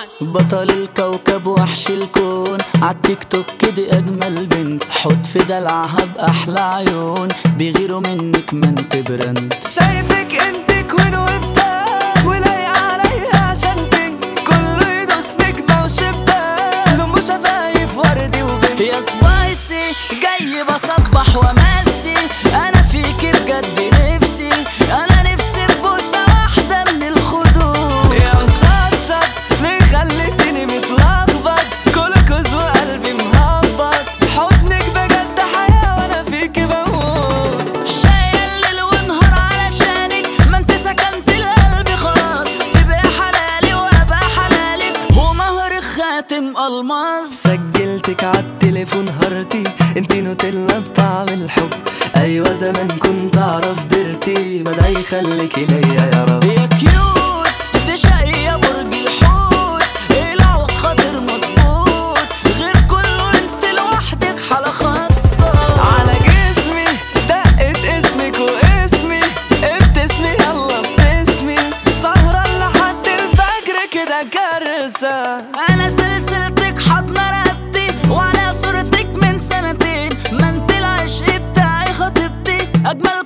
بطل الكوكب وحش الكون عالتيك توك دي اجمل بنت حط في دلعها باحلى عيون بيغيروا منك ما انت برند شايفك انت كوين وبتاع ولايقة عليا عشان بينك كله يدوس نجمة وشباك لمو شفايف وردي وبنك يا سبايسي جاي بصبح وامسي انا فيكي بجد نفسي انا نفسي ببوسه واحده من الخدود يا مشطشط ليه خليتني متلخبط كلكوز وقلبي مهبط حضنك بجد حياة وانا فيكي بموت شايل ليل ونهار علشانك ما انت سكنت القلب خلاص تبقى حلالي وابقى حلالك ومهر خاتم الماس سجلتك عالتليفون هارتي انتي نوتيلا بطعم الحب ايوه زمان كنت اعرف ديرتي بدعي يخليكي ليا يا رب يا كيوت دي شقية برج الحوت العود خاطر مظبوط غير كله انت لوحدك حالة خاصة على جسمي دقت اسمك واسمي ابتسمي يلا ابتسمي سهرة لحد الفجر كده كارثة انا سلسلتك حضن رقبتي وعلى صورتك من سنتين ما انت العشق بتاعي خطيبتي اجمل